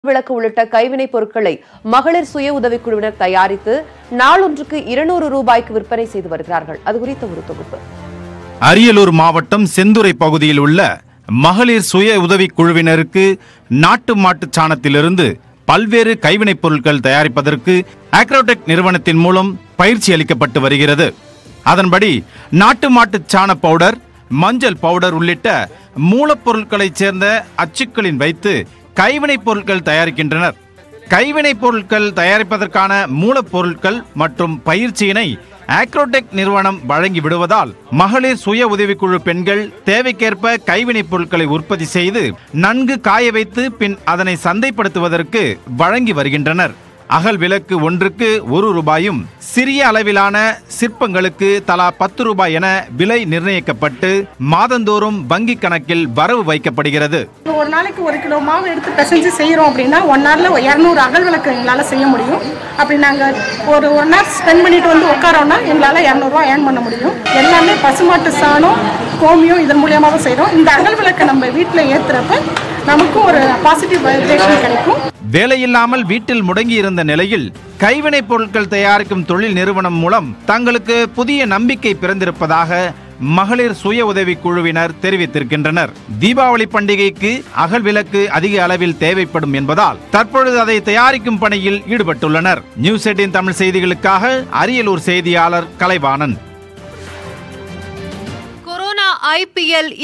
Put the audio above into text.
விளக்கு உள்ளிட்ட கைவினைப் பொருட்களை மகளிர் சுய உதவிக்குழுவினர் தயாரித்து நாளொன்றுக்கு இருநூறு ரூபாய்க்கு விற்பனை செய்து வருகிறார்கள் அது குறித்த ஒரு தொகுப்பு அரியலூர் மாவட்டம் செந்துறை பகுதியில் உள்ள மகளிர் சுய உதவிக் குழுவினருக்கு நாட்டு மாட்டுச் சாணத்திலிருந்து பல்வேறு கைவினைப் பொருட்கள் தயாரிப்பதற்கு ஆக்ரோடெக் நிறுவனத்தின் மூலம் பயிற்சி அளிக்கப்பட்டு வருகிறது அதன்படி நாட்டு மாட்டுச் சாண பவுடர் மஞ்சள் பவுடர் உள்ளிட்ட மூலப்பொருட்களைச் சேர்ந்த அச்சுக்களின் வைத்து கைவினைப் பொருட்கள் தயாரிக்கின்றனர் கைவினைப் பொருட்கள் தயாரிப்பதற்கான மூலப்பொருட்கள் மற்றும் பயிற்சியினை ஆக்ரோடெக் நிறுவனம் வழங்கி விடுவதால் மகளிர் சுய உதவிக்குழு பெண்கள் தேவைக்கேற்ப கைவினைப் பொருட்களை உற்பத்தி செய்து நன்கு காய வைத்து பின் அதனை சந்தைப்படுத்துவதற்கு வழங்கி வருகின்றனர் அகல் விளக்கு ஒன்றுக்கு ஒரு ரூபாயும் சிறிய அளவிலான சிற்பங்களுக்கு தலா பத்து ரூபாய் என விலை நிர்ணயிக்கப்பட்டு மாதந்தோறும் வங்கி கணக்கில் வரவு வைக்கப்படுகிறது இப்போ ஒரு நாளைக்கு ஒரு கிலோ மாவு எடுத்து பிசைஞ்சு செய்கிறோம் அப்படின்னா ஒன் ஹவரில் இரநூறு அகல் விளக்கு எங்களால் செய்ய முடியும் அப்படி நாங்கள் ஒரு ஒன் ஹவர் ஸ்பெண்ட் பண்ணிட்டு வந்து உட்காரோன்னா எங்களால் இரநூறுவா ஏர்ன் பண்ண முடியும் எல்லாமே பசுமாட்டு சாணம் கோமியம் இதன் மூலியமாக தான் செய்கிறோம் இந்த அகல் விளக்கை நம்ம வீட்டில் ஏற்றுறப்ப நமக்கும் ஒரு பாசிட்டிவ் வைப்ரேஷன் கிடைக்கும் வேலையில்லாமல் வீட்டில் முடங்கி இருந்த நிலையில் கைவினைப் பொருட்கள் தயாரிக்கும் தொழில் நிறுவனம் மூலம் தங்களுக்கு புதிய நம்பிக்கை பிறந்திருப்பதாக மகளிர் சுய உதவி குழுவினர் தெரிவித்திருக்கின்றனர் தீபாவளி பண்டிகைக்கு அகல் விளக்கு அதிக அளவில் தேவைப்படும் என்பதால் தற்பொழுது அதை தயாரிக்கும் பணியில் ஈடுபட்டுள்ளனர் நியூஸ் எயிட்டின் தமிழ் செய்திகளுக்காக அரியலூர் செய்தியாளர் கலைவாணன் கொரோனா ஐபிஎல்